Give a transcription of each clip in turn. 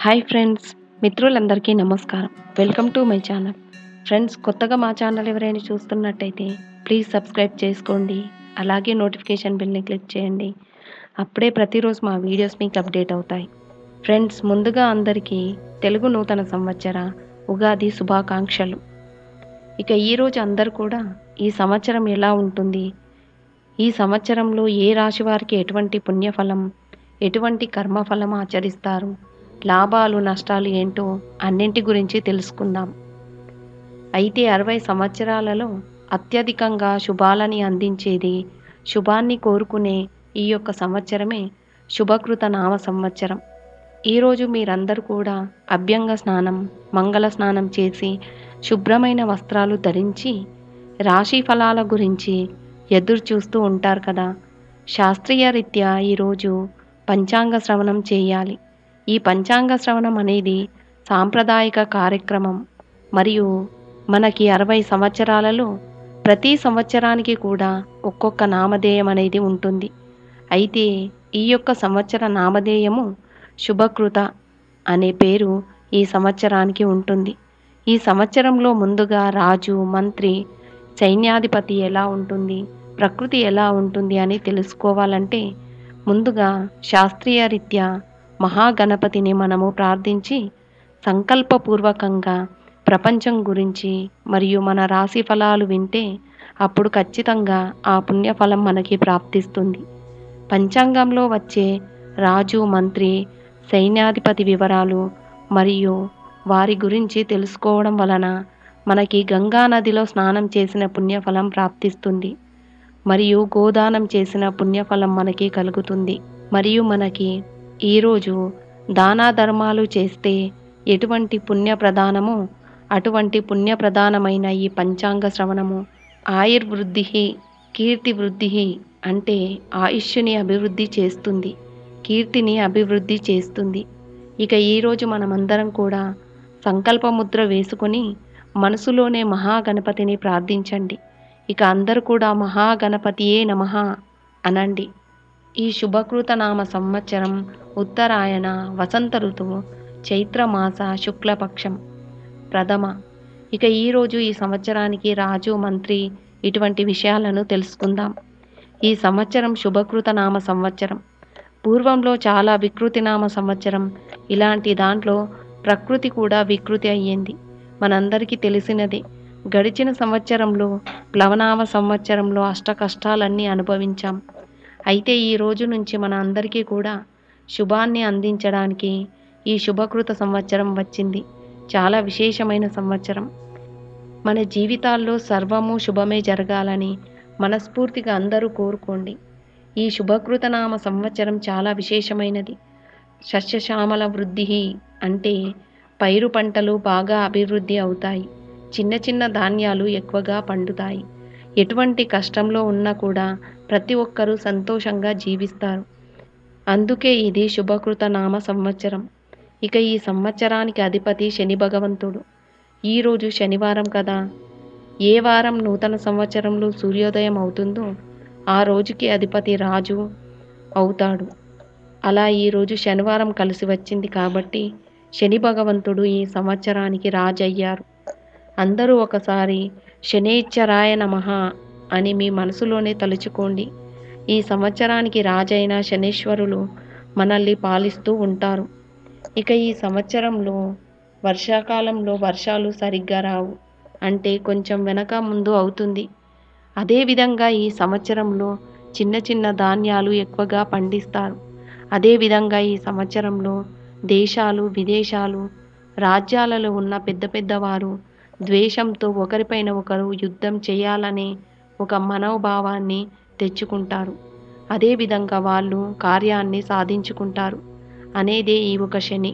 hi friends మిత్రులందరికీ నమస్కారం welcome to my channel friends కొత్తగా మా ఛానల్ ఎవరైనా చూస్తున్నట్టయితే ప్లీజ్ సబ్స్క్రైబ్ చేసుకోండి అలాగే నోటిఫికేషన్ బిల్ని క్లిక్ చేయండి అప్పుడే ప్రతిరోజు మా వీడియోస్ మీకు అప్డేట్ అవుతాయి ఫ్రెండ్స్ ముందుగా అందరికీ తెలుగు నూతన సంవత్సర ఉగాది శుభాకాంక్షలు ఇక ఈరోజు అందరూ కూడా ఈ సంవత్సరం ఎలా ఉంటుంది ఈ సంవత్సరంలో ఏ రాశి వారికి ఎటువంటి పుణ్యఫలం ఎటువంటి కర్మఫలం ఆచరిస్తారు లాభాలు నష్టాలు ఏంటో అన్నింటి గురించి తెలుసుకుందాం అయితే అరవై సంవత్సరాలలో అత్యధికంగా శుభాలని అందించేది శుభాన్ని కోరుకునే ఈ యొక్క సంవత్సరమే శుభకృత నామ సంవత్సరం ఈరోజు మీరందరూ కూడా అభ్యంగ స్నానం మంగళ స్నానం చేసి శుభ్రమైన వస్త్రాలు ధరించి రాశి ఫలాల గురించి ఎదురు చూస్తూ ఉంటారు కదా శాస్త్రీయ రీత్యా ఈరోజు పంచాంగ శ్రవణం చేయాలి ఈ పంచాంగ శ్రవణం అనేది సాంప్రదాయిక కార్యక్రమం మరియు మనకి అరవై సంవత్సరాలలో ప్రతి సంవత్సరానికి కూడా ఒక్కొక్క నామధేయం అనేది ఉంటుంది అయితే ఈ యొక్క సంవత్సర నామధేయము శుభకృత అనే పేరు ఈ సంవత్సరానికి ఉంటుంది ఈ సంవత్సరంలో ముందుగా రాజు మంత్రి సైన్యాధిపతి ఎలా ఉంటుంది ప్రకృతి ఎలా ఉంటుంది అని తెలుసుకోవాలంటే ముందుగా శాస్త్రీయ రీత్యా మహాగణపతిని మనము ప్రార్థించి సంకల్పపూర్వకంగా ప్రపంచం గురించి మరియు మన రాశి ఫలాలు వింటే అప్పుడు ఖచ్చితంగా ఆ పుణ్యఫలం మనకి ప్రాప్తిస్తుంది పంచాంగంలో వచ్చే రాజు మంత్రి సైన్యాధిపతి వివరాలు మరియు వారి గురించి తెలుసుకోవడం వలన మనకి గంగా నదిలో స్నానం చేసిన పుణ్యఫలం ప్రాప్తిస్తుంది మరియు గోదానం చేసిన పుణ్యఫలం మనకి కలుగుతుంది మరియు మనకి ఈరోజు దానా ధర్మాలు చేస్తే ఎటువంటి పుణ్య ప్రదానమో అటువంటి పుణ్య ప్రధానమైన ఈ పంచాంగ శ్రవణము ఆయుర్వృద్ధి కీర్తి వృద్ధి అంటే ఆయుష్ని అభివృద్ధి చేస్తుంది కీర్తిని అభివృద్ధి చేస్తుంది ఇక ఈరోజు మనమందరం కూడా సంకల్పముద్ర వేసుకొని మనసులోనే మహాగణపతిని ప్రార్థించండి ఇక అందరూ కూడా మహాగణపతియే నమః అనండి ఈ శుభకృత నామ సంవత్సరం ఉత్తరాయణ వసంత ఋతువు చైత్రమాస శుక్లపక్షం ప్రథమ ఇక ఈరోజు ఈ సంవత్సరానికి రాజు మంత్రి ఇటువంటి విషయాలను తెలుసుకుందాం ఈ సంవత్సరం శుభకృత నామ సంవత్సరం పూర్వంలో చాలా వికృతి నామ సంవత్సరం ఇలాంటి దాంట్లో ప్రకృతి కూడా వికృతి అయ్యింది మనందరికీ తెలిసినదే గడిచిన సంవత్సరంలో ప్లవనామ సంవత్సరంలో అష్ట కష్టాలన్నీ అనుభవించాం అయితే ఈ రోజు నుంచి మన అందరికీ కూడా శుభాన్ని అందించడానికి ఈ శుభకృత సంవత్సరం వచ్చింది చాలా విశేషమైన సంవత్సరం మన జీవితాల్లో సర్వము శుభమే జరగాలని మనస్ఫూర్తిగా అందరూ కోరుకోండి ఈ శుభకృత నామ సంవత్సరం చాలా విశేషమైనది సస్యశ్యామల వృద్ధి అంటే పైరు పంటలు బాగా అభివృద్ధి అవుతాయి చిన్న చిన్న ధాన్యాలు ఎక్కువగా పండుతాయి ఎటువంటి కష్టంలో ఉన్నా కూడా ప్రతి ఒక్కరూ సంతోషంగా జీవిస్తారు అందుకే ఇది శుభకృత నామ సంవత్సరం ఇక ఈ సంవత్సరానికి అధిపతి శని భగవంతుడు ఈరోజు శనివారం కదా ఏ వారం నూతన సంవత్సరంలో సూర్యోదయం అవుతుందో ఆ రోజుకి అధిపతి రాజు అవుతాడు అలా ఈరోజు శనివారం కలిసి వచ్చింది కాబట్టి శని భగవంతుడు ఈ సంవత్సరానికి రాజు అయ్యారు అందరూ ఒకసారి శనేశ్వరాయ నమః అని మీ మనసులోనే తలుచుకోండి ఈ సంవత్సరానికి రాజైన శనేశ్వరులు మనల్ని పాలిస్తూ ఉంటారు ఇక ఈ సంవత్సరంలో వర్షాకాలంలో వర్షాలు సరిగ్గా రావు అంటే కొంచెం వెనక ముందు అవుతుంది అదేవిధంగా ఈ సంవత్సరంలో చిన్న చిన్న ధాన్యాలు ఎక్కువగా పండిస్తారు అదేవిధంగా ఈ సంవత్సరంలో దేశాలు విదేశాలు రాజ్యాలలో ఉన్న పెద్ద పెద్దవారు ద్వేషంతో ఒకరిపైన ఒకరు యుద్ధం చేయాలనే ఒక మనోభావాన్ని తెచ్చుకుంటారు అదేవిధంగా వాళ్ళు కార్యాన్ని సాధించుకుంటారు అనేదే ఈ ఒక శని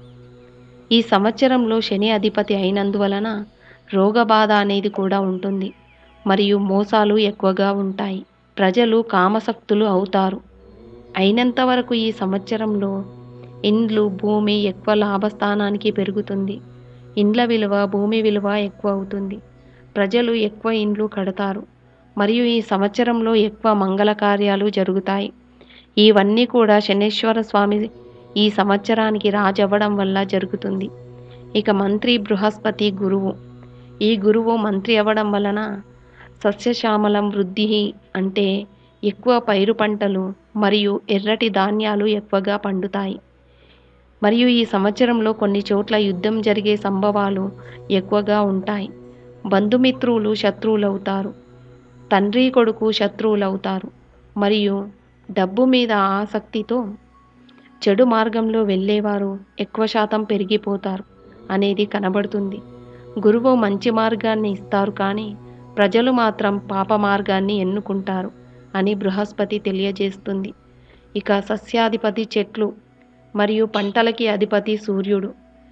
ఈ సంవత్సరంలో శని అధిపతి అయినందువలన రోగబాధ అనేది కూడా ఉంటుంది మరియు మోసాలు ఎక్కువగా ఉంటాయి ప్రజలు కామశక్తులు అవుతారు అయినంత వరకు ఈ సంవత్సరంలో ఇండ్లు భూమి ఎక్కువ లాభస్థానానికి పెరుగుతుంది ఇండ్ల విలువ భూమి విలువ ఎక్కువ అవుతుంది ప్రజలు ఎక్కువ ఇండ్లు కడతారు మరియు ఈ సంవత్సరంలో ఎక్కువ మంగళ కార్యాలు జరుగుతాయి ఇవన్నీ కూడా శనేశ్వర స్వామి ఈ సంవత్సరానికి రాజవ్వడం వల్ల జరుగుతుంది ఇక మంత్రి బృహస్పతి గురువు ఈ గురువు మంత్రి అవ్వడం వలన సస్యశ్యామలం వృద్ధి అంటే ఎక్కువ పైరు పంటలు మరియు ఎర్రటి ధాన్యాలు ఎక్కువగా పండుతాయి మరియు ఈ సంవత్సరంలో కొన్ని చోట్ల యుద్ధం జరిగే సంభవాలు ఎక్కువగా ఉంటాయి బంధుమిత్రులు శత్రువులవుతారు తండ్రి కొడుకు శత్రువులవుతారు మరియు డబ్బు మీద ఆసక్తితో చెడు మార్గంలో వెళ్ళేవారు ఎక్కువ శాతం పెరిగిపోతారు అనేది కనబడుతుంది గురువు మంచి మార్గాన్ని ఇస్తారు కానీ ప్రజలు మాత్రం పాప మార్గాన్ని ఎన్నుకుంటారు అని బృహస్పతి తెలియజేస్తుంది ఇక సస్యాధిపతి చెట్లు మరియు పంటలకి అధిపతి సూర్యుడు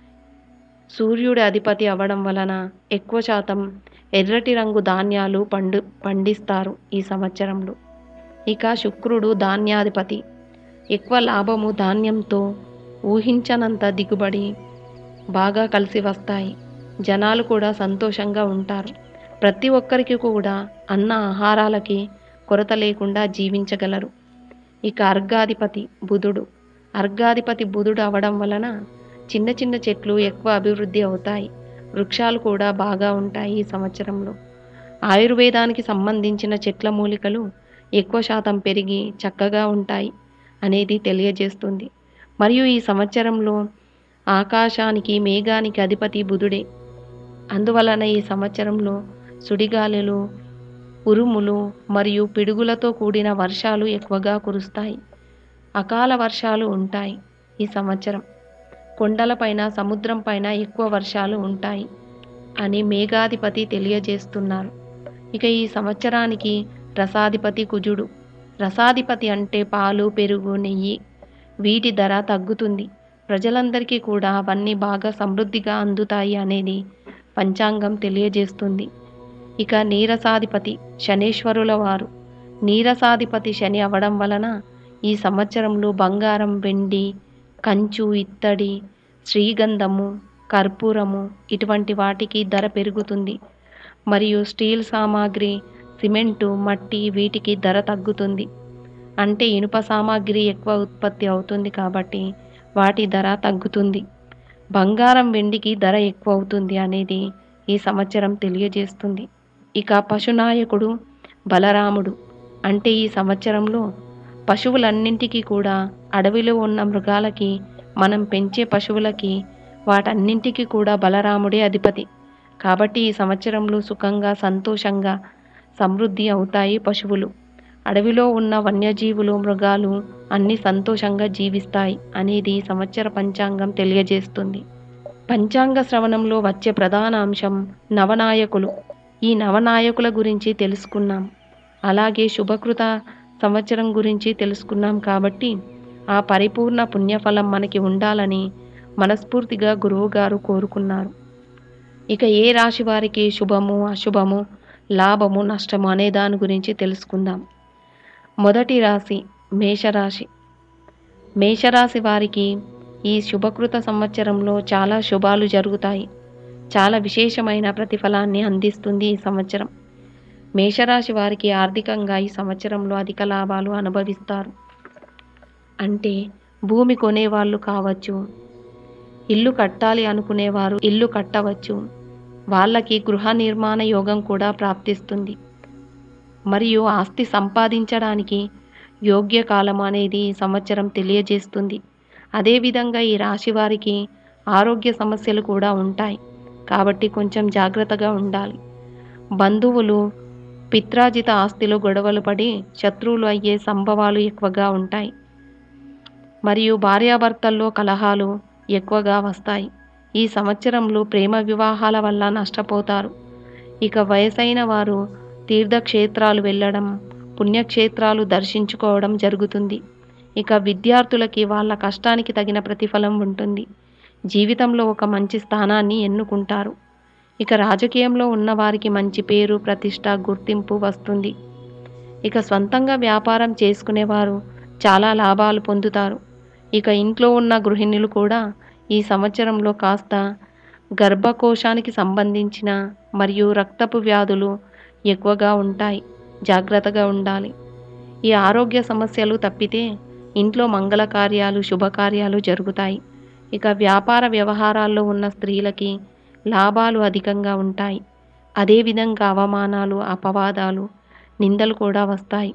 సూర్యుడి అధిపతి అవ్వడం వలన ఎక్కువ శాతం ఎర్రటి రంగు ధాన్యాలు పండు పండిస్తారు ఈ సంవత్సరంలో ఇక శుక్రుడు ధాన్యాధిపతి ఎక్కువ లాభము ధాన్యంతో ఊహించనంత దిగుబడి బాగా కలిసి వస్తాయి జనాలు కూడా సంతోషంగా ఉంటారు ప్రతి ఒక్కరికి కూడా అన్న ఆహారాలకి కొరత లేకుండా జీవించగలరు ఇక అర్ఘాధిపతి బుధుడు అర్ఘాధిపతి బుధుడు అవడం వలన చిన్న చిన్న చెట్లు ఎక్కువ అభివృద్ధి అవుతాయి వృక్షాలు కూడా బాగా ఉంటాయి ఈ సంవత్సరంలో ఆయుర్వేదానికి సంబంధించిన చెట్ల మూలికలు ఎక్కువ శాతం పెరిగి చక్కగా ఉంటాయి అనేది తెలియజేస్తుంది మరియు ఈ సంవత్సరంలో ఆకాశానికి మేఘానికి అధిపతి బుధుడే అందువలన ఈ సంవత్సరంలో సుడిగాలులు ఉరుములు మరియు పిడుగులతో కూడిన వర్షాలు ఎక్కువగా కురుస్తాయి అకాల వర్షాలు ఉంటాయి ఈ సంవత్సరం కొండలపైన సముద్రం పైన ఎక్కువ వర్షాలు ఉంటాయి అని మేఘాధిపతి తెలియజేస్తున్నారు ఇక ఈ సంవత్సరానికి రసాధిపతి కుజుడు రసాధిపతి అంటే పాలు పెరుగు నెయ్యి వీటి ధర తగ్గుతుంది ప్రజలందరికీ కూడా అవన్నీ బాగా సమృద్ధిగా అందుతాయి అనేది పంచాంగం తెలియజేస్తుంది ఇక నీరసాధిపతి శనేశ్వరుల వారు నీరసాధిపతి శని అవడం వలన ఈ సంవత్సరంలో బంగారం వెండి కంచు ఇత్తడి శ్రీగంధము కర్పూరము ఇటువంటి వాటికి ధర పెరుగుతుంది మరియు స్టీల్ సామాగ్రి సిమెంటు మట్టి వీటికి ధర తగ్గుతుంది అంటే ఇనుప సామాగ్రి ఎక్కువ ఉత్పత్తి అవుతుంది కాబట్టి వాటి ధర తగ్గుతుంది బంగారం వెండికి ధర ఎక్కువ అవుతుంది అనేది ఈ సంవత్సరం తెలియజేస్తుంది ఇక పశునాయకుడు బలరాముడు అంటే ఈ సంవత్సరంలో పశువులన్నింటికీ కూడా అడవిలో ఉన్న మృగాలకి మనం పెంచే పశువులకి వాటన్నింటికీ కూడా బలరాముడే అధిపతి కాబట్టి ఈ సంవత్సరంలో సుఖంగా సంతోషంగా సమృద్ధి అవుతాయి పశువులు అడవిలో ఉన్న వన్యజీవులు మృగాలు అన్ని సంతోషంగా జీవిస్తాయి అనేది ఈ సంవత్సర పంచాంగం తెలియజేస్తుంది పంచాంగ శ్రవణంలో వచ్చే ప్రధాన అంశం నవనాయకులు ఈ నవనాయకుల గురించి తెలుసుకున్నాం అలాగే శుభకృత సంవత్సరం గురించి తెలుసుకున్నాం కాబట్టి ఆ పరిపూర్ణ పుణ్యఫలం మనకి ఉండాలని మనస్ఫూర్తిగా గురువుగారు కోరుకున్నారు ఇక ఏ రాశి వారికి శుభము అశుభము లాభము నష్టము అనే దాని గురించి తెలుసుకుందాం మొదటి రాశి మేషరాశి మేషరాశి వారికి ఈ శుభకృత సంవత్సరంలో చాలా శుభాలు జరుగుతాయి చాలా విశేషమైన ప్రతిఫలాన్ని అందిస్తుంది ఈ సంవత్సరం మేషరాశి వారికి ఆర్థికంగా ఈ సంవత్సరంలో అధిక లాభాలు అనుభవిస్తారు అంటే భూమి కొనేవాళ్ళు కావచ్చు ఇల్లు కట్టాలి అనుకునేవారు ఇల్లు కట్టవచ్చు వాళ్ళకి గృహ నిర్మాణ యోగం కూడా ప్రాప్తిస్తుంది మరియు ఆస్తి సంపాదించడానికి యోగ్య కాలం అనేది ఈ సంవత్సరం తెలియజేస్తుంది అదేవిధంగా ఈ రాశి వారికి ఆరోగ్య సమస్యలు కూడా ఉంటాయి కాబట్టి కొంచెం జాగ్రత్తగా ఉండాలి బంధువులు పిత్రాజిత ఆస్తిలో గొడవలు పడి శత్రువులు అయ్యే సంభవాలు ఎక్కువగా ఉంటాయి మరియు భార్యాభర్తల్లో కలహాలు ఎక్కువగా వస్తాయి ఈ సంవత్సరంలో ప్రేమ వివాహాల వల్ల నష్టపోతారు ఇక వయసైన వారు తీర్థక్షేత్రాలు వెళ్ళడం పుణ్యక్షేత్రాలు దర్శించుకోవడం జరుగుతుంది ఇక విద్యార్థులకి వాళ్ళ కష్టానికి తగిన ప్రతిఫలం ఉంటుంది జీవితంలో ఒక మంచి స్థానాన్ని ఎన్నుకుంటారు ఇక రాజకీయంలో ఉన్నవారికి మంచి పేరు ప్రతిష్ట గుర్తింపు వస్తుంది ఇక సొంతంగా వ్యాపారం చేసుకునేవారు చాలా లాభాలు పొందుతారు ఇక ఇంట్లో ఉన్న గృహిణులు కూడా ఈ సంవత్సరంలో కాస్త గర్భకోశానికి సంబంధించిన మరియు రక్తపు వ్యాధులు ఎక్కువగా ఉంటాయి జాగ్రత్తగా ఉండాలి ఈ ఆరోగ్య సమస్యలు తప్పితే ఇంట్లో మంగళ కార్యాలు శుభకార్యాలు జరుగుతాయి ఇక వ్యాపార వ్యవహారాల్లో ఉన్న స్త్రీలకి లాభాలు అధికంగా ఉంటాయి అదేవిధంగా అవమానాలు అపవాదాలు నిందలు కూడా వస్తాయి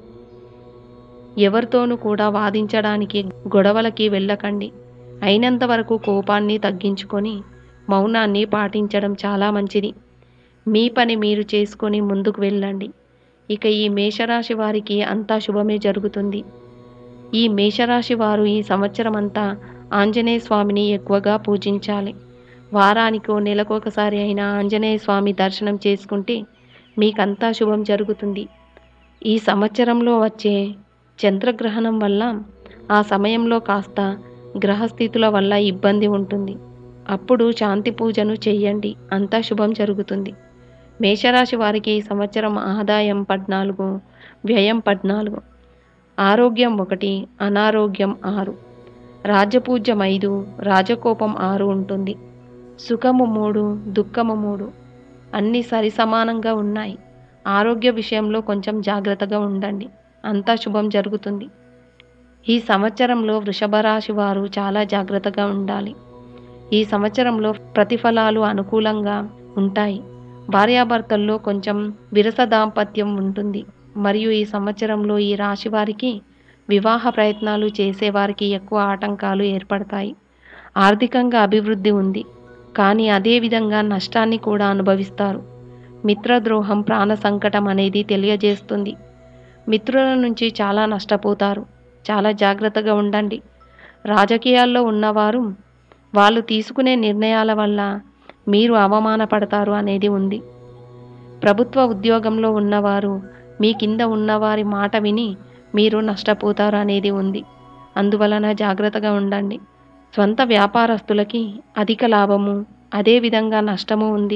ఎవరితోనూ కూడా వాదించడానికి గొడవలకి వెళ్ళకండి అయినంత వరకు కోపాన్ని తగ్గించుకొని మౌనాన్ని పాటించడం చాలా మంచిది మీ పని మీరు చేసుకొని ముందుకు వెళ్ళండి ఇక ఈ మేషరాశి వారికి అంతా శుభమే జరుగుతుంది ఈ మేషరాశి వారు ఈ సంవత్సరం అంతా ఆంజనేయ స్వామిని ఎక్కువగా పూజించాలి వారానికో నెలకు ఒకసారి అయినా ఆంజనేయ స్వామి దర్శనం చేసుకుంటే మీకంతా శుభం జరుగుతుంది ఈ సంవత్సరంలో వచ్చే చంద్రగ్రహణం వల్ల ఆ సమయంలో కాస్త గ్రహస్థితుల వల్ల ఇబ్బంది ఉంటుంది అప్పుడు శాంతి పూజను చెయ్యండి అంతా శుభం జరుగుతుంది మేషరాశి వారికి ఈ సంవత్సరం ఆదాయం పద్నాలుగు వ్యయం పద్నాలుగు ఆరోగ్యం ఒకటి అనారోగ్యం ఆరు రాజపూజ్యం ఐదు రాజకోపం ఆరు ఉంటుంది సుఖము మూడు దుఃఖము మూడు అన్నీ సరి సమానంగా ఉన్నాయి ఆరోగ్య విషయంలో కొంచెం జాగ్రత్తగా ఉండండి అంతా శుభం జరుగుతుంది ఈ సంవత్సరంలో వృషభ రాశి వారు చాలా జాగ్రత్తగా ఉండాలి ఈ సంవత్సరంలో ప్రతిఫలాలు అనుకూలంగా ఉంటాయి భార్యాభర్తల్లో కొంచెం విరస దాంపత్యం ఉంటుంది మరియు ఈ సంవత్సరంలో ఈ రాశి వారికి వివాహ ప్రయత్నాలు చేసేవారికి ఎక్కువ ఆటంకాలు ఏర్పడతాయి ఆర్థికంగా అభివృద్ధి ఉంది కానీ అదేవిధంగా నష్టాన్ని కూడా అనుభవిస్తారు మిత్రద్రోహం ప్రాణ సంకటం అనేది తెలియజేస్తుంది మిత్రుల నుంచి చాలా నష్టపోతారు చాలా జాగ్రత్తగా ఉండండి రాజకీయాల్లో ఉన్నవారు వాళ్ళు తీసుకునే నిర్ణయాల వల్ల మీరు అవమానపడతారు అనేది ఉంది ప్రభుత్వ ఉద్యోగంలో ఉన్నవారు మీ కింద ఉన్నవారి మాట విని మీరు నష్టపోతారు అనేది ఉంది అందువలన జాగ్రత్తగా ఉండండి స్వంత వ్యాపారస్తులకి అధిక లాభము అదేవిధంగా నష్టము ఉంది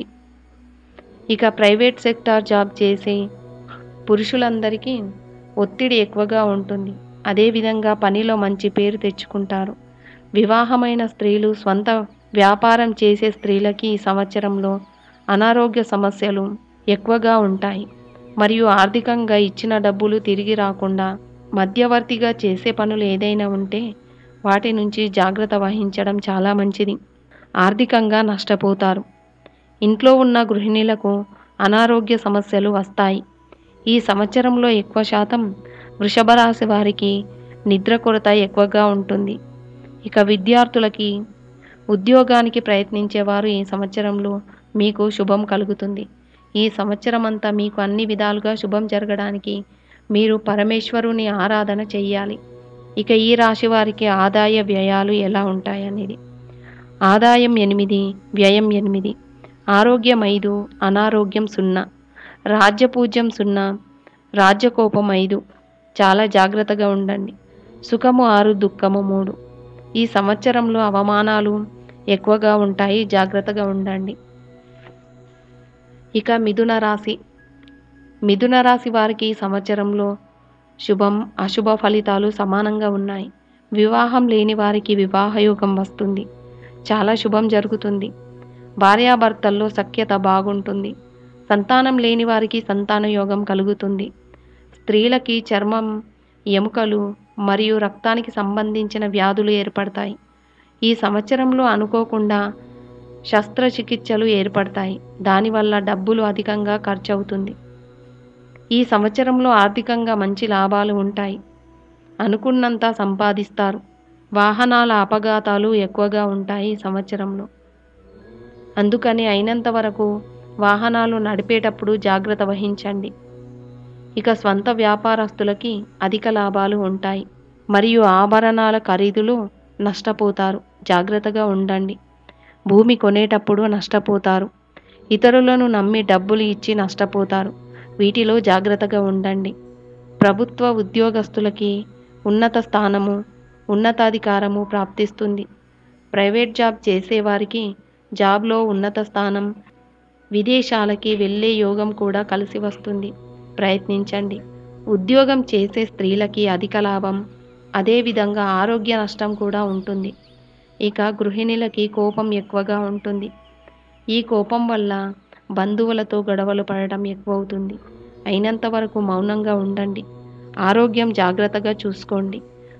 ఇక ప్రైవేట్ సెక్టార్ జాబ్ చేసే పురుషులందరికీ ఒత్తిడి ఎక్కువగా ఉంటుంది అదేవిధంగా పనిలో మంచి పేరు తెచ్చుకుంటారు వివాహమైన స్త్రీలు స్వంత వ్యాపారం చేసే స్త్రీలకి ఈ సంవత్సరంలో అనారోగ్య సమస్యలు ఎక్కువగా ఉంటాయి మరియు ఆర్థికంగా ఇచ్చిన డబ్బులు తిరిగి రాకుండా మధ్యవర్తిగా చేసే పనులు ఏదైనా ఉంటే వాటి నుంచి జాగ్రత్త వహించడం చాలా మంచిది ఆర్థికంగా నష్టపోతారు ఇంట్లో ఉన్న గృహిణులకు అనారోగ్య సమస్యలు వస్తాయి ఈ సంవత్సరంలో ఎక్కువ శాతం వృషభ రాశి వారికి నిద్ర కొరత ఎక్కువగా ఉంటుంది ఇక విద్యార్థులకి ఉద్యోగానికి ప్రయత్నించేవారు ఈ సంవత్సరంలో మీకు శుభం కలుగుతుంది ఈ సంవత్సరం అంతా మీకు అన్ని విధాలుగా శుభం జరగడానికి మీరు పరమేశ్వరుని ఆరాధన చెయ్యాలి ఇక ఈ రాశి వారికి ఆదాయ వ్యయాలు ఎలా ఉంటాయనేది ఆదాయం ఎనిమిది వ్యయం ఎనిమిది ఆరోగ్యం ఐదు అనారోగ్యం సున్నా రాజ్యపూజ్యం సున్నా రాజ్యకోపం ఐదు చాలా జాగ్రత్తగా ఉండండి సుఖము ఆరు దుఃఖము మూడు ఈ సంవత్సరంలో అవమానాలు ఎక్కువగా ఉంటాయి జాగ్రత్తగా ఉండండి ఇక మిథున రాశి మిథున రాశి వారికి ఈ సంవత్సరంలో శుభం అశుభ ఫలితాలు సమానంగా ఉన్నాయి వివాహం లేని వారికి వివాహయోగం వస్తుంది చాలా శుభం జరుగుతుంది భార్యాభర్తల్లో సఖ్యత బాగుంటుంది సంతానం లేని వారికి సంతాన యోగం కలుగుతుంది స్త్రీలకి చర్మం ఎముకలు మరియు రక్తానికి సంబంధించిన వ్యాధులు ఏర్పడతాయి ఈ సంవత్సరంలో అనుకోకుండా శస్త్రచికిత్సలు ఏర్పడతాయి దానివల్ల డబ్బులు అధికంగా ఖర్చు అవుతుంది ఈ సంవత్సరంలో ఆర్థికంగా మంచి లాభాలు ఉంటాయి అనుకున్నంత సంపాదిస్తారు వాహనాల అపఘాతాలు ఎక్కువగా ఉంటాయి ఈ సంవత్సరంలో అందుకని అయినంత వరకు వాహనాలు నడిపేటప్పుడు జాగ్రత్త వహించండి ఇక స్వంత వ్యాపారస్తులకి అధిక లాభాలు ఉంటాయి మరియు ఆభరణాల ఖరీదులో నష్టపోతారు జాగ్రత్తగా ఉండండి భూమి కొనేటప్పుడు నష్టపోతారు ఇతరులను నమ్మి డబ్బులు ఇచ్చి నష్టపోతారు వీటిలో జాగ్రత్తగా ఉండండి ప్రభుత్వ ఉద్యోగస్తులకి ఉన్నత స్థానము ఉన్నతాధికారము ప్రాప్తిస్తుంది ప్రైవేట్ జాబ్ చేసేవారికి జాబ్లో ఉన్నత స్థానం విదేశాలకి వెళ్ళే యోగం కూడా కలిసి వస్తుంది ప్రయత్నించండి ఉద్యోగం చేసే స్త్రీలకి అధిక లాభం అదేవిధంగా ఆరోగ్య నష్టం కూడా ఉంటుంది ఇక గృహిణులకి కోపం ఎక్కువగా ఉంటుంది ఈ కోపం వల్ల బంధువులతో గొడవలు పడడం ఎక్కువవుతుంది అయినంత వరకు మౌనంగా ఉండండి ఆరోగ్యం జాగ్రత్తగా చూసుకోండి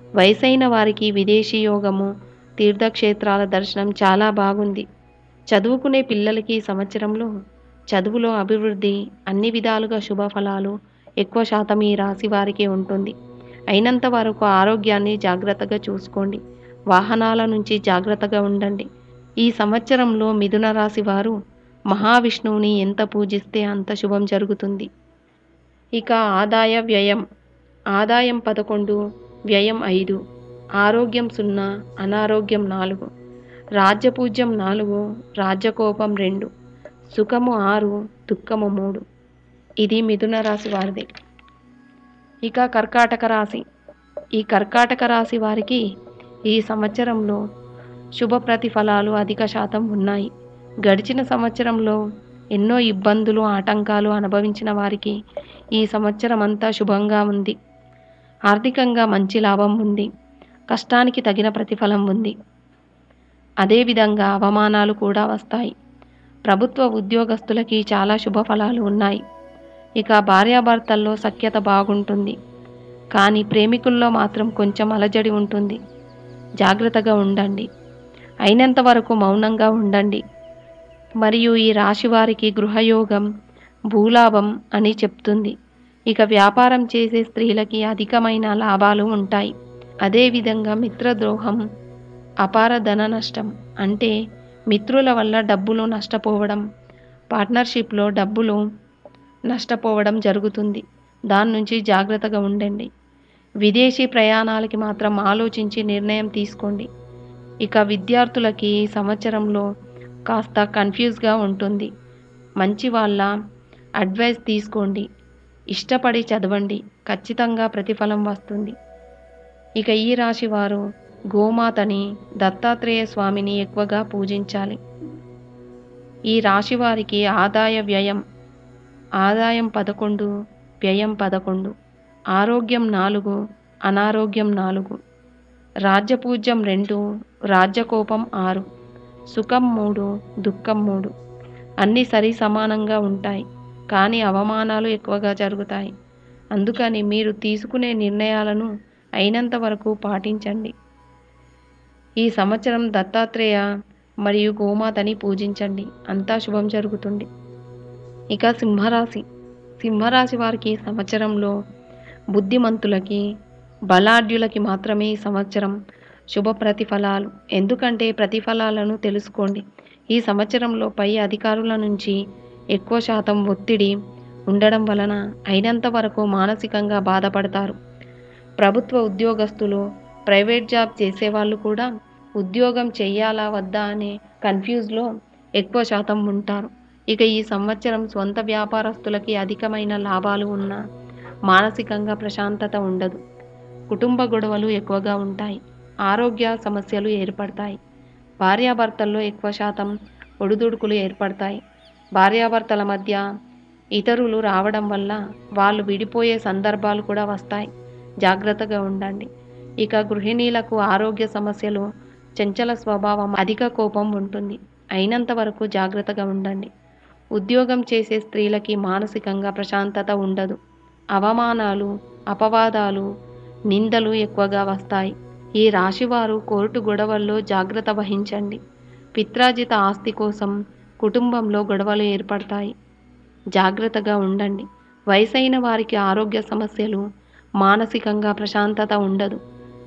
వయసైన వారికి విదేశీ యోగము తీర్థక్షేత్రాల దర్శనం చాలా బాగుంది చదువుకునే పిల్లలకి ఈ సంవత్సరంలో చదువులో అభివృద్ధి అన్ని విధాలుగా శుభ ఫలాలు ఎక్కువ శాతం ఈ రాశి వారికి ఉంటుంది అయినంత వరకు ఆరోగ్యాన్ని జాగ్రత్తగా చూసుకోండి వాహనాల నుంచి జాగ్రత్తగా ఉండండి ఈ సంవత్సరంలో మిథున రాశి వారు మహావిష్ణువుని ఎంత పూజిస్తే అంత శుభం జరుగుతుంది ఇక ఆదాయ వ్యయం ఆదాయం పదకొండు వ్యయం ఐదు ఆరోగ్యం సున్నా అనారోగ్యం నాలుగు రాజ్యపూజ్యం నాలుగు రాజ్యకోపం రెండు సుఖము ఆరు దుఃఖము మూడు ఇది మిథున రాశి వారిది ఇక కర్కాటక రాశి ఈ కర్కాటక రాశి వారికి ఈ సంవత్సరంలో శుభ ప్రతిఫలాలు అధిక శాతం ఉన్నాయి గడిచిన సంవత్సరంలో ఎన్నో ఇబ్బందులు ఆటంకాలు అనుభవించిన వారికి ఈ సంవత్సరం అంతా శుభంగా ఉంది ఆర్థికంగా మంచి లాభం ఉంది కష్టానికి తగిన ప్రతిఫలం ఉంది అదేవిధంగా అవమానాలు కూడా వస్తాయి ప్రభుత్వ ఉద్యోగస్తులకి చాలా శుభ ఫలాలు ఉన్నాయి ఇక భార్యాభర్తల్లో సఖ్యత బాగుంటుంది కానీ ప్రేమికుల్లో మాత్రం కొంచెం అలజడి ఉంటుంది జాగ్రత్తగా ఉండండి అయినంత వరకు మౌనంగా ఉండండి మరియు ఈ రాశి వారికి గృహయోగం భూలాభం అని చెప్తుంది ఇక వ్యాపారం చేసే స్త్రీలకి అధికమైన లాభాలు ఉంటాయి అదేవిధంగా మిత్రద్రోహం అపార ధన నష్టం అంటే మిత్రుల వల్ల డబ్బులు నష్టపోవడం పార్ట్నర్షిప్లో డబ్బులు నష్టపోవడం జరుగుతుంది దాని నుంచి జాగ్రత్తగా ఉండండి విదేశీ ప్రయాణాలకి మాత్రం ఆలోచించి నిర్ణయం తీసుకోండి ఇక విద్యార్థులకి ఈ సంవత్సరంలో కాస్త కన్ఫ్యూజ్గా ఉంటుంది మంచి వాళ్ళ అడ్వైస్ తీసుకోండి ఇష్టపడి చదవండి ఖచ్చితంగా ప్రతిఫలం వస్తుంది ఇక ఈ రాశి వారు గోమాతని దత్తాత్రేయ స్వామిని ఎక్కువగా పూజించాలి ఈ రాశి వారికి ఆదాయ వ్యయం ఆదాయం పదకొండు వ్యయం పదకొండు ఆరోగ్యం నాలుగు అనారోగ్యం నాలుగు రాజ్యపూజ్యం రెండు రాజ్యకోపం ఆరు సుఖం మూడు దుఃఖం మూడు అన్నీ సరి సమానంగా ఉంటాయి కానీ అవమానాలు ఎక్కువగా జరుగుతాయి అందుకని మీరు తీసుకునే నిర్ణయాలను అయినంత వరకు పాటించండి ఈ సంవత్సరం దత్తాత్రేయ మరియు గోమాతని పూజించండి అంతా శుభం జరుగుతుంది ఇక సింహరాశి సింహరాశి వారికి ఈ సంవత్సరంలో బుద్ధిమంతులకి బలాఢ్యులకి మాత్రమే ఈ సంవత్సరం శుభ ప్రతిఫలాలు ఎందుకంటే ప్రతిఫలాలను తెలుసుకోండి ఈ సంవత్సరంలో పై అధికారుల నుంచి ఎక్కువ శాతం ఒత్తిడి ఉండడం వలన అయినంత వరకు మానసికంగా బాధపడతారు ప్రభుత్వ ఉద్యోగస్తులు ప్రైవేట్ జాబ్ చేసేవాళ్ళు కూడా ఉద్యోగం చెయ్యాలా వద్దా అనే కన్ఫ్యూజ్లో ఎక్కువ శాతం ఉంటారు ఇక ఈ సంవత్సరం సొంత వ్యాపారస్తులకి అధికమైన లాభాలు ఉన్నా మానసికంగా ప్రశాంతత ఉండదు కుటుంబ గొడవలు ఎక్కువగా ఉంటాయి ఆరోగ్య సమస్యలు ఏర్పడతాయి భార్యాభర్తల్లో ఎక్కువ శాతం ఒడిదుడుకులు ఏర్పడతాయి భార్యాభర్తల మధ్య ఇతరులు రావడం వల్ల వాళ్ళు విడిపోయే సందర్భాలు కూడా వస్తాయి జాగ్రత్తగా ఉండండి ఇక గృహిణీలకు ఆరోగ్య సమస్యలు చంచల స్వభావం అధిక కోపం ఉంటుంది అయినంత వరకు జాగ్రత్తగా ఉండండి ఉద్యోగం చేసే స్త్రీలకి మానసికంగా ప్రశాంతత ఉండదు అవమానాలు అపవాదాలు నిందలు ఎక్కువగా వస్తాయి ఈ రాశివారు కోర్టు గొడవల్లో జాగ్రత్త వహించండి పిత్రాజిత ఆస్తి కోసం కుటుంబంలో గొడవలు ఏర్పడతాయి జాగ్రత్తగా ఉండండి వయసైన వారికి ఆరోగ్య సమస్యలు మానసికంగా ప్రశాంతత ఉండదు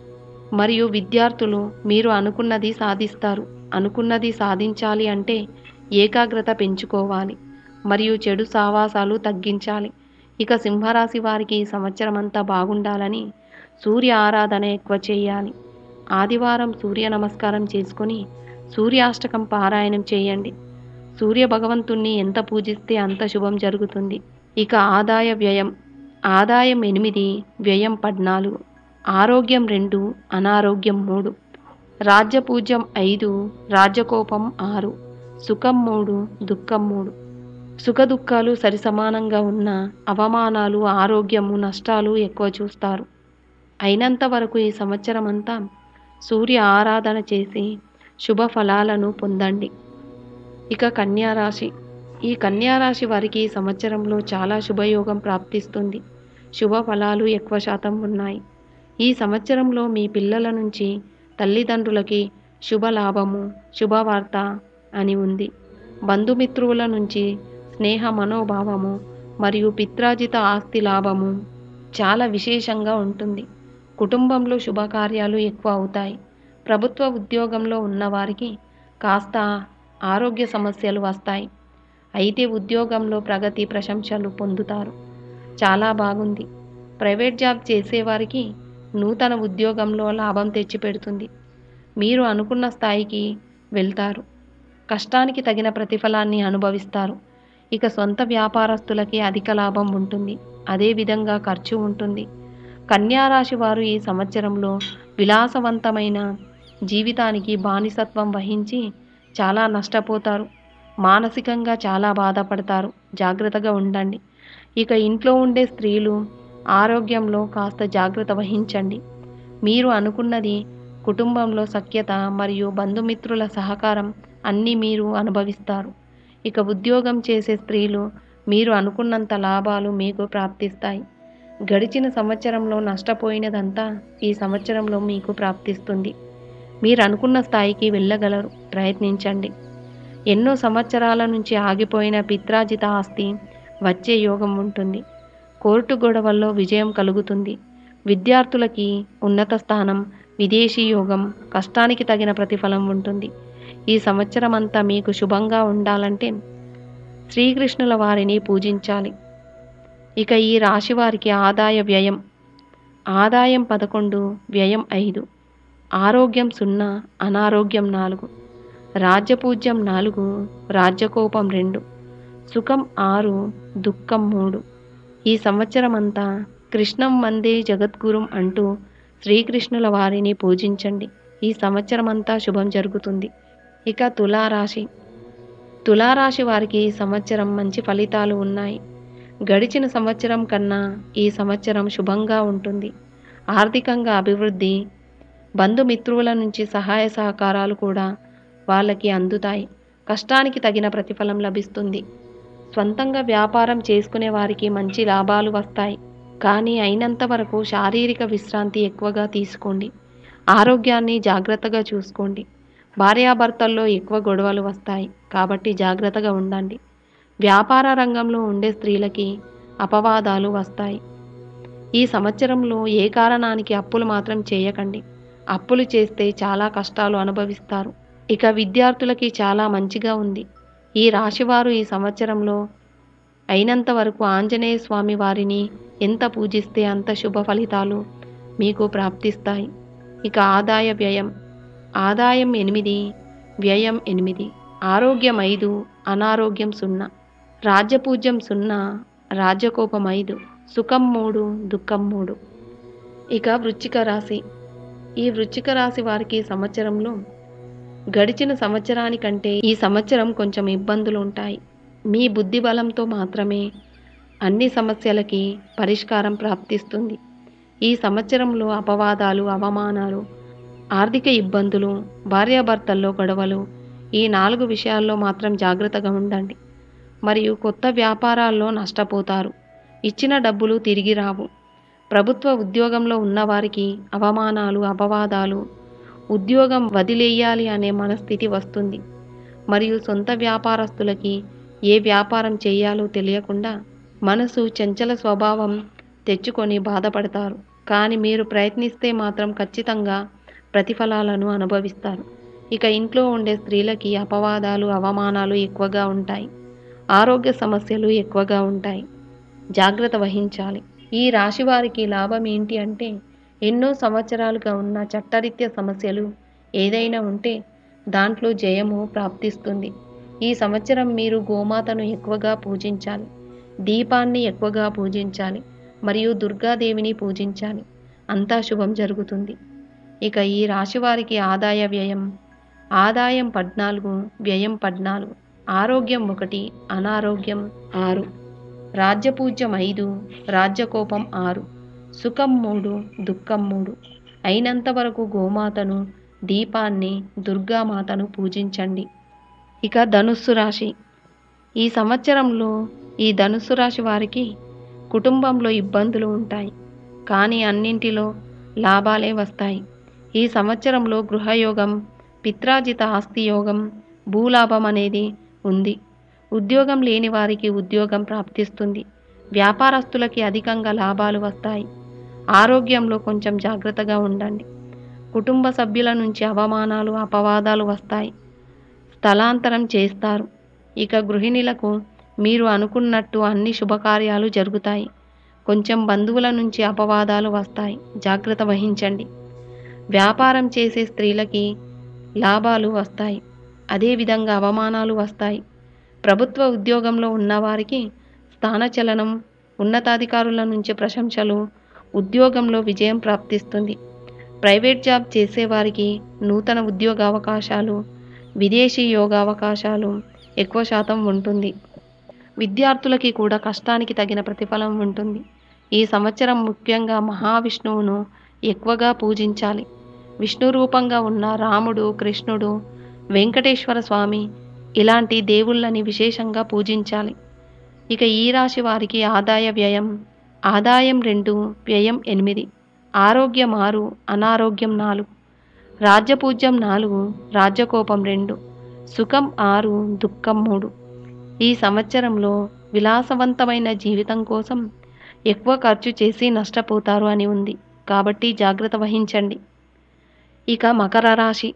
మరియు విద్యార్థులు మీరు అనుకున్నది సాధిస్తారు అనుకున్నది సాధించాలి అంటే ఏకాగ్రత పెంచుకోవాలి మరియు చెడు సావాసాలు తగ్గించాలి ఇక సింహరాశి వారికి ఈ సంవత్సరం అంతా బాగుండాలని సూర్య ఆరాధన ఎక్కువ చేయాలి ఆదివారం సూర్య నమస్కారం చేసుకొని సూర్యాష్టకం పారాయణం చేయండి సూర్య భగవంతుణ్ణి ఎంత పూజిస్తే అంత శుభం జరుగుతుంది ఇక ఆదాయ వ్యయం ఆదాయం ఎనిమిది వ్యయం పద్నాలుగు ఆరోగ్యం రెండు అనారోగ్యం మూడు రాజ్యపూజ్యం ఐదు రాజ్యకోపం ఆరు సుఖం మూడు దుఃఖం మూడు సుఖ దుఃఖాలు సరిసమానంగా ఉన్న అవమానాలు ఆరోగ్యము నష్టాలు ఎక్కువ చూస్తారు అయినంత వరకు ఈ సంవత్సరం అంతా సూర్య ఆరాధన చేసి శుభ ఫలాలను పొందండి ఇక కన్యారాశి ఈ కన్యారాశి వారికి ఈ సంవత్సరంలో చాలా శుభయోగం ప్రాప్తిస్తుంది శుభ ఫలాలు ఎక్కువ శాతం ఉన్నాయి ఈ సంవత్సరంలో మీ పిల్లల నుంచి తల్లిదండ్రులకి శుభలాభము శుభవార్త అని ఉంది బంధుమిత్రుల నుంచి స్నేహ మనోభావము మరియు పిత్రాజిత ఆస్తి లాభము చాలా విశేషంగా ఉంటుంది కుటుంబంలో శుభకార్యాలు ఎక్కువ అవుతాయి ప్రభుత్వ ఉద్యోగంలో ఉన్నవారికి కాస్త ఆరోగ్య సమస్యలు వస్తాయి అయితే ఉద్యోగంలో ప్రగతి ప్రశంసలు పొందుతారు చాలా బాగుంది ప్రైవేట్ జాబ్ చేసేవారికి నూతన ఉద్యోగంలో లాభం తెచ్చిపెడుతుంది మీరు అనుకున్న స్థాయికి వెళ్తారు కష్టానికి తగిన ప్రతిఫలాన్ని అనుభవిస్తారు ఇక సొంత వ్యాపారస్తులకి అధిక లాభం ఉంటుంది అదేవిధంగా ఖర్చు ఉంటుంది కన్యారాశి వారు ఈ సంవత్సరంలో విలాసవంతమైన జీవితానికి బానిసత్వం వహించి చాలా నష్టపోతారు మానసికంగా చాలా బాధపడతారు జాగ్రత్తగా ఉండండి ఇక ఇంట్లో ఉండే స్త్రీలు ఆరోగ్యంలో కాస్త జాగ్రత్త వహించండి మీరు అనుకున్నది కుటుంబంలో సఖ్యత మరియు బంధుమిత్రుల సహకారం అన్నీ మీరు అనుభవిస్తారు ఇక ఉద్యోగం చేసే స్త్రీలు మీరు అనుకున్నంత లాభాలు మీకు ప్రాప్తిస్తాయి గడిచిన సంవత్సరంలో నష్టపోయినదంతా ఈ సంవత్సరంలో మీకు ప్రాప్తిస్తుంది మీరు అనుకున్న స్థాయికి వెళ్ళగలరు ప్రయత్నించండి ఎన్నో సంవత్సరాల నుంచి ఆగిపోయిన పిత్రాజిత ఆస్తి వచ్చే యోగం ఉంటుంది కోర్టు గొడవల్లో విజయం కలుగుతుంది విద్యార్థులకి ఉన్నత స్థానం విదేశీ యోగం కష్టానికి తగిన ప్రతిఫలం ఉంటుంది ఈ సంవత్సరం అంతా మీకు శుభంగా ఉండాలంటే శ్రీకృష్ణుల వారిని పూజించాలి ఇక ఈ రాశి వారికి ఆదాయ వ్యయం ఆదాయం పదకొండు వ్యయం ఐదు ఆరోగ్యం సున్నా అనారోగ్యం నాలుగు రాజ్యపూజ్యం నాలుగు రాజ్యకోపం రెండు సుఖం ఆరు దుఃఖం మూడు ఈ సంవత్సరం అంతా కృష్ణం వందే జగద్గురుం అంటూ శ్రీకృష్ణుల వారిని పూజించండి ఈ సంవత్సరం అంతా శుభం జరుగుతుంది ఇక తులారాశి తులారాశి వారికి ఈ సంవత్సరం మంచి ఫలితాలు ఉన్నాయి గడిచిన సంవత్సరం కన్నా ఈ సంవత్సరం శుభంగా ఉంటుంది ఆర్థికంగా అభివృద్ధి బంధుమిత్రుల నుంచి సహాయ సహకారాలు కూడా వాళ్ళకి అందుతాయి కష్టానికి తగిన ప్రతిఫలం లభిస్తుంది స్వంతంగా వ్యాపారం చేసుకునే వారికి మంచి లాభాలు వస్తాయి కానీ అయినంత వరకు శారీరక విశ్రాంతి ఎక్కువగా తీసుకోండి ఆరోగ్యాన్ని జాగ్రత్తగా చూసుకోండి భార్యాభర్తల్లో ఎక్కువ గొడవలు వస్తాయి కాబట్టి జాగ్రత్తగా ఉండండి వ్యాపార రంగంలో ఉండే స్త్రీలకి అపవాదాలు వస్తాయి ఈ సంవత్సరంలో ఏ కారణానికి అప్పులు మాత్రం చేయకండి అప్పులు చేస్తే చాలా కష్టాలు అనుభవిస్తారు ఇక విద్యార్థులకి చాలా మంచిగా ఉంది ఈ రాశివారు ఈ సంవత్సరంలో అయినంత వరకు ఆంజనేయ స్వామి వారిని ఎంత పూజిస్తే అంత శుభ ఫలితాలు మీకు ప్రాప్తిస్తాయి ఇక ఆదాయ వ్యయం ఆదాయం ఎనిమిది వ్యయం ఎనిమిది ఆరోగ్యం ఐదు అనారోగ్యం సున్నా రాజ్యపూజ్యం సున్నా రాజ్యకోపం ఐదు సుఖం మూడు దుఃఖం మూడు ఇక వృచ్చిక రాశి ఈ వృచ్చిక రాశి వారికి ఈ సంవత్సరంలో గడిచిన సంవత్సరానికంటే ఈ సంవత్సరం కొంచెం ఇబ్బందులు ఉంటాయి మీ బుద్ధి బలంతో మాత్రమే అన్ని సమస్యలకి పరిష్కారం ప్రాప్తిస్తుంది ఈ సంవత్సరంలో అపవాదాలు అవమానాలు ఆర్థిక ఇబ్బందులు భార్యాభర్తల్లో గొడవలు ఈ నాలుగు విషయాల్లో మాత్రం జాగ్రత్తగా ఉండండి మరియు కొత్త వ్యాపారాల్లో నష్టపోతారు ఇచ్చిన డబ్బులు తిరిగి రావు ప్రభుత్వ ఉద్యోగంలో ఉన్నవారికి అవమానాలు అపవాదాలు ఉద్యోగం వదిలేయాలి అనే మనస్థితి వస్తుంది మరియు సొంత వ్యాపారస్తులకి ఏ వ్యాపారం చేయాలో తెలియకుండా మనసు చంచల స్వభావం తెచ్చుకొని బాధపడతారు కానీ మీరు ప్రయత్నిస్తే మాత్రం ఖచ్చితంగా ప్రతిఫలాలను అనుభవిస్తారు ఇక ఇంట్లో ఉండే స్త్రీలకి అపవాదాలు అవమానాలు ఎక్కువగా ఉంటాయి ఆరోగ్య సమస్యలు ఎక్కువగా ఉంటాయి జాగ్రత్త వహించాలి ఈ రాశి వారికి లాభం ఏంటి అంటే ఎన్నో సంవత్సరాలుగా ఉన్న చట్టరీత్య సమస్యలు ఏదైనా ఉంటే దాంట్లో జయము ప్రాప్తిస్తుంది ఈ సంవత్సరం మీరు గోమాతను ఎక్కువగా పూజించాలి దీపాన్ని ఎక్కువగా పూజించాలి మరియు దుర్గాదేవిని పూజించాలి అంతా శుభం జరుగుతుంది ఇక ఈ రాశి వారికి ఆదాయ వ్యయం ఆదాయం పద్నాలుగు వ్యయం పద్నాలుగు ఆరోగ్యం ఒకటి అనారోగ్యం ఆరు రాజ్యపూజ్యం ఐదు రాజ్యకోపం ఆరు సుఖం మూడు దుఃఖం మూడు అయినంత వరకు గోమాతను దీపాన్ని దుర్గామాతను పూజించండి ఇక ధనుస్సు రాశి ఈ సంవత్సరంలో ఈ ధనుస్సు రాశి వారికి కుటుంబంలో ఇబ్బందులు ఉంటాయి కానీ అన్నింటిలో లాభాలే వస్తాయి ఈ సంవత్సరంలో గృహయోగం పిత్రాజిత ఆస్తి యోగం భూలాభం అనేది ఉంది ఉద్యోగం లేని వారికి ఉద్యోగం ప్రాప్తిస్తుంది వ్యాపారస్తులకి అధికంగా లాభాలు వస్తాయి ఆరోగ్యంలో కొంచెం జాగ్రత్తగా ఉండండి కుటుంబ సభ్యుల నుంచి అవమానాలు అపవాదాలు వస్తాయి స్థలాంతరం చేస్తారు ఇక గృహిణులకు మీరు అనుకున్నట్టు అన్ని శుభకార్యాలు జరుగుతాయి కొంచెం బంధువుల నుంచి అపవాదాలు వస్తాయి జాగ్రత్త వహించండి వ్యాపారం చేసే స్త్రీలకి లాభాలు వస్తాయి అదేవిధంగా అవమానాలు వస్తాయి ప్రభుత్వ ఉద్యోగంలో ఉన్నవారికి స్థానచలనం ఉన్నతాధికారుల నుంచి ప్రశంసలు ఉద్యోగంలో విజయం ప్రాప్తిస్తుంది ప్రైవేట్ జాబ్ చేసేవారికి నూతన ఉద్యోగ అవకాశాలు విదేశీ యోగ అవకాశాలు ఎక్కువ శాతం ఉంటుంది విద్యార్థులకి కూడా కష్టానికి తగిన ప్రతిఫలం ఉంటుంది ఈ సంవత్సరం ముఖ్యంగా మహావిష్ణువును ఎక్కువగా పూజించాలి విష్ణు రూపంగా ఉన్న రాముడు కృష్ణుడు వెంకటేశ్వర స్వామి ఇలాంటి దేవుళ్ళని విశేషంగా పూజించాలి ఇక ఈ రాశి వారికి ఆదాయ వ్యయం ఆదాయం రెండు వ్యయం ఎనిమిది ఆరోగ్యం ఆరు అనారోగ్యం నాలుగు రాజ్యపూజ్యం నాలుగు రాజ్యకోపం రెండు సుఖం ఆరు దుఃఖం మూడు ఈ సంవత్సరంలో విలాసవంతమైన జీవితం కోసం ఎక్కువ ఖర్చు చేసి నష్టపోతారు అని ఉంది కాబట్టి జాగ్రత్త వహించండి ఇక మకర రాశి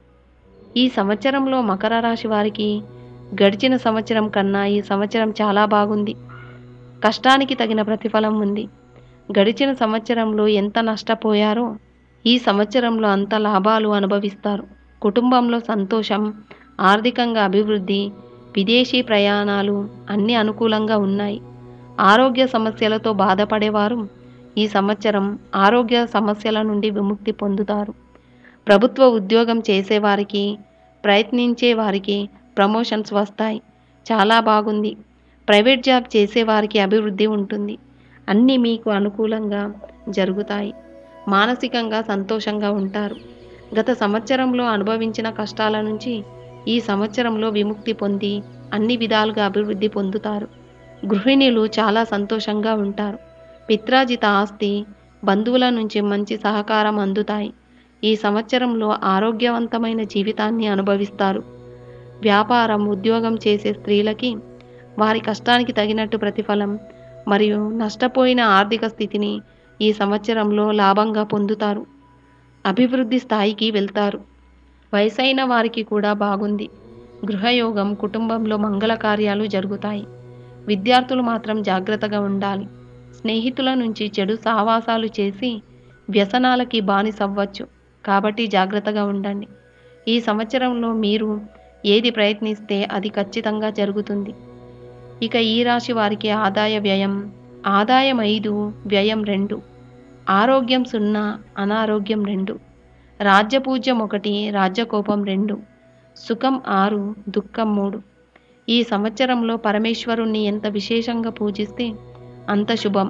ఈ సంవత్సరంలో మకర రాశి వారికి గడిచిన సంవత్సరం కన్నా ఈ సంవత్సరం చాలా బాగుంది కష్టానికి తగిన ప్రతిఫలం ఉంది గడిచిన సంవత్సరంలో ఎంత నష్టపోయారో ఈ సంవత్సరంలో అంత లాభాలు అనుభవిస్తారు కుటుంబంలో సంతోషం ఆర్థికంగా అభివృద్ధి విదేశీ ప్రయాణాలు అన్ని అనుకూలంగా ఉన్నాయి ఆరోగ్య సమస్యలతో బాధపడేవారు ఈ సంవత్సరం ఆరోగ్య సమస్యల నుండి విముక్తి పొందుతారు ప్రభుత్వ ఉద్యోగం చేసేవారికి ప్రయత్నించే వారికి ప్రమోషన్స్ వస్తాయి చాలా బాగుంది ప్రైవేట్ జాబ్ చేసేవారికి అభివృద్ధి ఉంటుంది అన్నీ మీకు అనుకూలంగా జరుగుతాయి మానసికంగా సంతోషంగా ఉంటారు గత సంవత్సరంలో అనుభవించిన కష్టాల నుంచి ఈ సంవత్సరంలో విముక్తి పొంది అన్ని విధాలుగా అభివృద్ధి పొందుతారు గృహిణులు చాలా సంతోషంగా ఉంటారు పిత్రాజిత ఆస్తి బంధువుల నుంచి మంచి సహకారం అందుతాయి ఈ సంవత్సరంలో ఆరోగ్యవంతమైన జీవితాన్ని అనుభవిస్తారు వ్యాపారం ఉద్యోగం చేసే స్త్రీలకి వారి కష్టానికి తగినట్టు ప్రతిఫలం మరియు నష్టపోయిన ఆర్థిక స్థితిని ఈ సంవత్సరంలో లాభంగా పొందుతారు అభివృద్ధి స్థాయికి వెళ్తారు వయసైన వారికి కూడా బాగుంది గృహయోగం కుటుంబంలో మంగళ కార్యాలు జరుగుతాయి విద్యార్థులు మాత్రం జాగ్రత్తగా ఉండాలి స్నేహితుల నుంచి చెడు సావాసాలు చేసి వ్యసనాలకి బానిసవ్వచ్చు కాబట్టి జాగ్రత్తగా ఉండండి ఈ సంవత్సరంలో మీరు ఏది ప్రయత్నిస్తే అది ఖచ్చితంగా జరుగుతుంది ఇక ఈ రాశి వారికి ఆదాయ వ్యయం ఆదాయం ఐదు వ్యయం రెండు ఆరోగ్యం సున్నా అనారోగ్యం రెండు రాజ్యపూజ్యం ఒకటి రాజ్యకోపం రెండు సుఖం ఆరు దుఃఖం మూడు ఈ సంవత్సరంలో పరమేశ్వరుణ్ణి ఎంత విశేషంగా పూజిస్తే అంత శుభం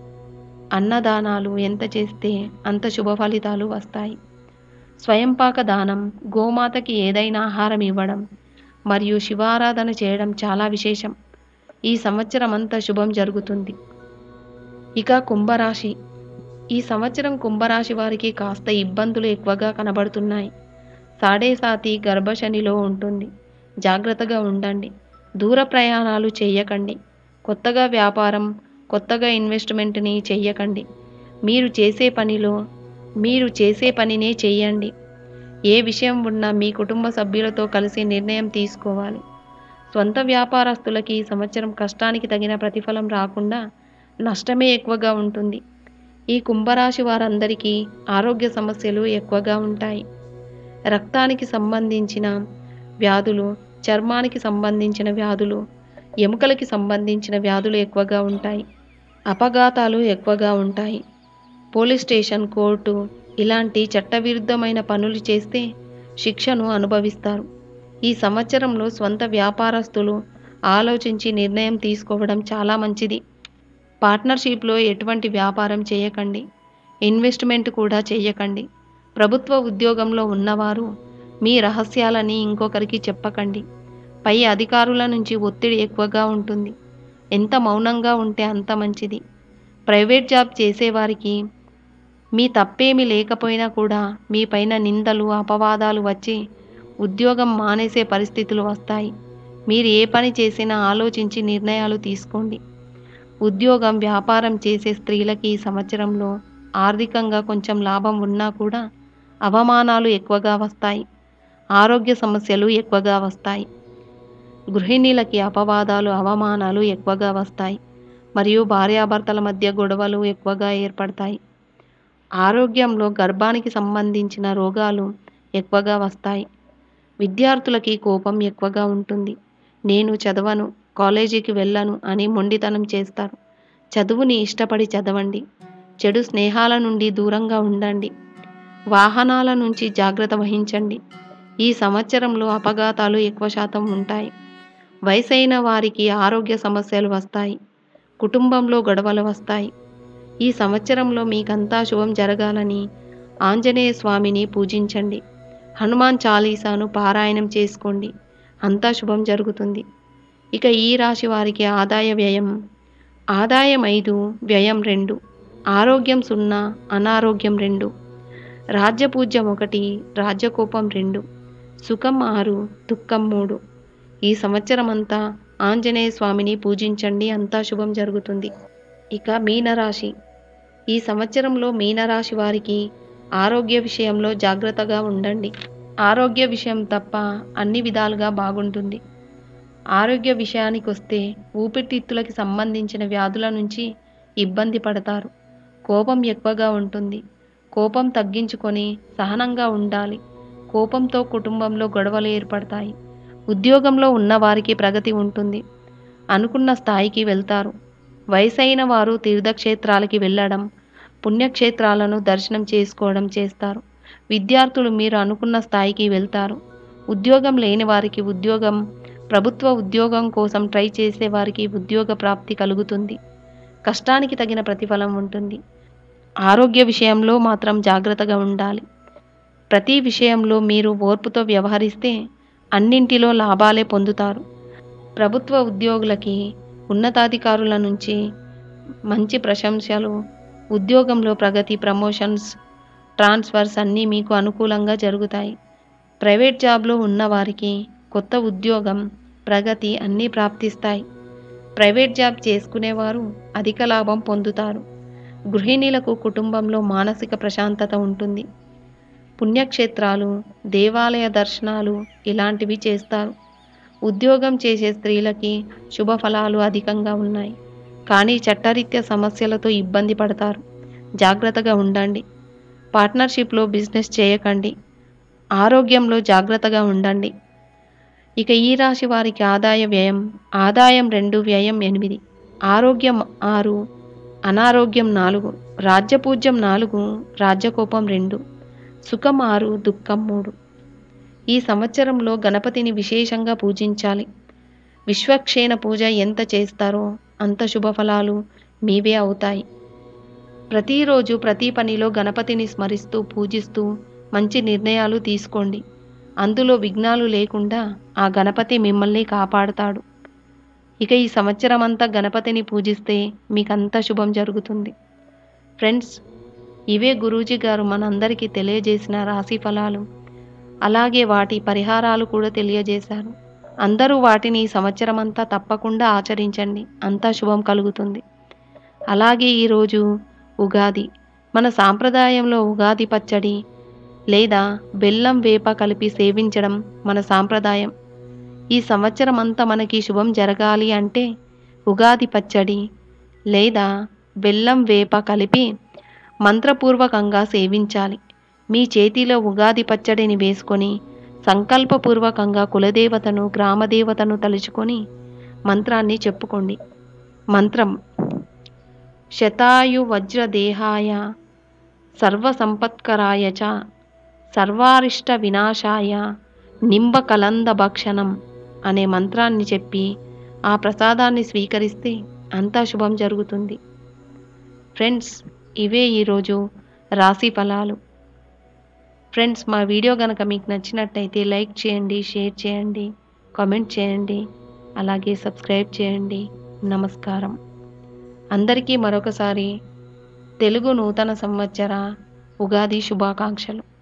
అన్నదానాలు ఎంత చేస్తే అంత శుభ ఫలితాలు వస్తాయి స్వయంపాక దానం గోమాతకి ఏదైనా ఆహారం ఇవ్వడం మరియు శివారాధన చేయడం చాలా విశేషం ఈ సంవత్సరం అంతా శుభం జరుగుతుంది ఇక కుంభరాశి ఈ సంవత్సరం కుంభరాశి వారికి కాస్త ఇబ్బందులు ఎక్కువగా కనబడుతున్నాయి సాడే సాతి గర్భశనిలో ఉంటుంది జాగ్రత్తగా ఉండండి దూర ప్రయాణాలు చేయకండి కొత్తగా వ్యాపారం కొత్తగా ఇన్వెస్ట్మెంట్ని చెయ్యకండి మీరు చేసే పనిలో మీరు చేసే పనినే చెయ్యండి ఏ విషయం ఉన్నా మీ కుటుంబ సభ్యులతో కలిసి నిర్ణయం తీసుకోవాలి సొంత వ్యాపారస్తులకి ఈ సంవత్సరం కష్టానికి తగిన ప్రతిఫలం రాకుండా నష్టమే ఎక్కువగా ఉంటుంది ఈ కుంభరాశి వారందరికీ ఆరోగ్య సమస్యలు ఎక్కువగా ఉంటాయి రక్తానికి సంబంధించిన వ్యాధులు చర్మానికి సంబంధించిన వ్యాధులు ఎముకలకి సంబంధించిన వ్యాధులు ఎక్కువగా ఉంటాయి అపఘాతాలు ఎక్కువగా ఉంటాయి పోలీస్ స్టేషన్ కోర్టు ఇలాంటి చట్టవిరుద్ధమైన పనులు చేస్తే శిక్షను అనుభవిస్తారు ఈ సంవత్సరంలో స్వంత వ్యాపారస్తులు ఆలోచించి నిర్ణయం తీసుకోవడం చాలా మంచిది పార్ట్నర్షిప్లో ఎటువంటి వ్యాపారం చేయకండి ఇన్వెస్ట్మెంట్ కూడా చేయకండి ప్రభుత్వ ఉద్యోగంలో ఉన్నవారు మీ రహస్యాలని ఇంకొకరికి చెప్పకండి పై అధికారుల నుంచి ఒత్తిడి ఎక్కువగా ఉంటుంది ఎంత మౌనంగా ఉంటే అంత మంచిది ప్రైవేట్ జాబ్ చేసేవారికి మీ తప్పేమీ లేకపోయినా కూడా మీ పైన నిందలు అపవాదాలు వచ్చి ఉద్యోగం మానేసే పరిస్థితులు వస్తాయి మీరు ఏ పని చేసినా ఆలోచించి నిర్ణయాలు తీసుకోండి ఉద్యోగం వ్యాపారం చేసే స్త్రీలకి ఈ సంవత్సరంలో ఆర్థికంగా కొంచెం లాభం ఉన్నా కూడా అవమానాలు ఎక్కువగా వస్తాయి ఆరోగ్య సమస్యలు ఎక్కువగా వస్తాయి గృహిణీలకి అపవాదాలు అవమానాలు ఎక్కువగా వస్తాయి మరియు భార్యాభర్తల మధ్య గొడవలు ఎక్కువగా ఏర్పడతాయి ఆరోగ్యంలో గర్భానికి సంబంధించిన రోగాలు ఎక్కువగా వస్తాయి విద్యార్థులకి కోపం ఎక్కువగా ఉంటుంది నేను చదవను కాలేజీకి వెళ్ళను అని మొండితనం చేస్తారు చదువుని ఇష్టపడి చదవండి చెడు స్నేహాల నుండి దూరంగా ఉండండి వాహనాల నుంచి జాగ్రత్త వహించండి ఈ సంవత్సరంలో అపఘాతాలు ఎక్కువ శాతం ఉంటాయి వయసైన వారికి ఆరోగ్య సమస్యలు వస్తాయి కుటుంబంలో గొడవలు వస్తాయి ఈ సంవత్సరంలో మీకంతా శుభం జరగాలని ఆంజనేయ స్వామిని పూజించండి హనుమాన్ చాలీసాను పారాయణం చేసుకోండి అంతా శుభం జరుగుతుంది ఇక ఈ రాశి వారికి ఆదాయ వ్యయం ఆదాయం ఐదు వ్యయం రెండు ఆరోగ్యం సున్నా అనారోగ్యం రెండు రాజ్యపూజ్యం ఒకటి రాజ్యకోపం రెండు సుఖం ఆరు దుఃఖం మూడు ఈ సంవత్సరం అంతా ఆంజనేయ స్వామిని పూజించండి అంతా శుభం జరుగుతుంది ఇక మీనరాశి ఈ సంవత్సరంలో మీనరాశి వారికి ఆరోగ్య విషయంలో జాగ్రత్తగా ఉండండి ఆరోగ్య విషయం తప్ప అన్ని విధాలుగా బాగుంటుంది ఆరోగ్య విషయానికి వస్తే ఊపిరితిత్తులకి సంబంధించిన వ్యాధుల నుంచి ఇబ్బంది పడతారు కోపం ఎక్కువగా ఉంటుంది కోపం తగ్గించుకొని సహనంగా ఉండాలి కోపంతో కుటుంబంలో గొడవలు ఏర్పడతాయి ఉద్యోగంలో ఉన్నవారికి ప్రగతి ఉంటుంది అనుకున్న స్థాయికి వెళ్తారు వయసైన వారు తీర్థక్షేత్రాలకి వెళ్ళడం పుణ్యక్షేత్రాలను దర్శనం చేసుకోవడం చేస్తారు విద్యార్థులు మీరు అనుకున్న స్థాయికి వెళ్తారు ఉద్యోగం లేని వారికి ఉద్యోగం ప్రభుత్వ ఉద్యోగం కోసం ట్రై చేసే వారికి ఉద్యోగ ప్రాప్తి కలుగుతుంది కష్టానికి తగిన ప్రతిఫలం ఉంటుంది ఆరోగ్య విషయంలో మాత్రం జాగ్రత్తగా ఉండాలి ప్రతి విషయంలో మీరు ఓర్పుతో వ్యవహరిస్తే అన్నింటిలో లాభాలే పొందుతారు ప్రభుత్వ ఉద్యోగులకి ఉన్నతాధికారుల నుంచి మంచి ప్రశంసలు ఉద్యోగంలో ప్రగతి ప్రమోషన్స్ ట్రాన్స్ఫర్స్ అన్నీ మీకు అనుకూలంగా జరుగుతాయి ప్రైవేట్ జాబ్లో ఉన్నవారికి కొత్త ఉద్యోగం ప్రగతి అన్నీ ప్రాప్తిస్తాయి ప్రైవేట్ జాబ్ చేసుకునేవారు అధిక లాభం పొందుతారు గృహిణీలకు కుటుంబంలో మానసిక ప్రశాంతత ఉంటుంది పుణ్యక్షేత్రాలు దేవాలయ దర్శనాలు ఇలాంటివి చేస్తారు ఉద్యోగం చేసే స్త్రీలకి శుభ ఫలాలు అధికంగా ఉన్నాయి కానీ చట్టరీత్యా సమస్యలతో ఇబ్బంది పడతారు జాగ్రత్తగా ఉండండి పార్ట్నర్షిప్లో బిజినెస్ చేయకండి ఆరోగ్యంలో జాగ్రత్తగా ఉండండి ఇక ఈ రాశి వారికి ఆదాయ వ్యయం ఆదాయం రెండు వ్యయం ఎనిమిది ఆరోగ్యం ఆరు అనారోగ్యం నాలుగు రాజ్యపూజ్యం నాలుగు రాజ్యకోపం రెండు సుఖం ఆరు దుఃఖం మూడు ఈ సంవత్సరంలో గణపతిని విశేషంగా పూజించాలి విశ్వక్షేణ పూజ ఎంత చేస్తారో అంత శుభఫలాలు మీవే అవుతాయి ప్రతిరోజు ప్రతి పనిలో గణపతిని స్మరిస్తూ పూజిస్తూ మంచి నిర్ణయాలు తీసుకోండి అందులో విఘ్నాలు లేకుండా ఆ గణపతి మిమ్మల్ని కాపాడుతాడు ఇక ఈ సంవత్సరం అంతా గణపతిని పూజిస్తే మీకంతా శుభం జరుగుతుంది ఫ్రెండ్స్ ఇవే గురూజీ గారు మనందరికీ తెలియజేసిన రాశి ఫలాలు అలాగే వాటి పరిహారాలు కూడా తెలియజేశారు అందరూ వాటిని ఈ సంవత్సరం అంతా తప్పకుండా ఆచరించండి అంతా శుభం కలుగుతుంది అలాగే ఈరోజు ఉగాది మన సాంప్రదాయంలో ఉగాది పచ్చడి లేదా బెల్లం వేప కలిపి సేవించడం మన సాంప్రదాయం ఈ సంవత్సరం అంతా మనకి శుభం జరగాలి అంటే ఉగాది పచ్చడి లేదా బెల్లం వేప కలిపి మంత్రపూర్వకంగా సేవించాలి మీ చేతిలో ఉగాది పచ్చడిని వేసుకొని సంకల్పపూర్వకంగా కులదేవతను గ్రామదేవతను తలుచుకొని మంత్రాన్ని చెప్పుకోండి మంత్రం శతాయు వజ్రదేహాయ సర్వసంపత్కరాయ చ సర్వారిష్ట వినాశాయ నింబకలంద భక్షణం అనే మంత్రాన్ని చెప్పి ఆ ప్రసాదాన్ని స్వీకరిస్తే అంతా శుభం జరుగుతుంది ఫ్రెండ్స్ ఇవే ఈరోజు రాశి ఫలాలు ఫ్రెండ్స్ మా వీడియో కనుక మీకు నచ్చినట్టయితే లైక్ చేయండి షేర్ చేయండి కామెంట్ చేయండి అలాగే సబ్స్క్రైబ్ చేయండి నమస్కారం అందరికీ మరొకసారి తెలుగు నూతన సంవత్సర ఉగాది శుభాకాంక్షలు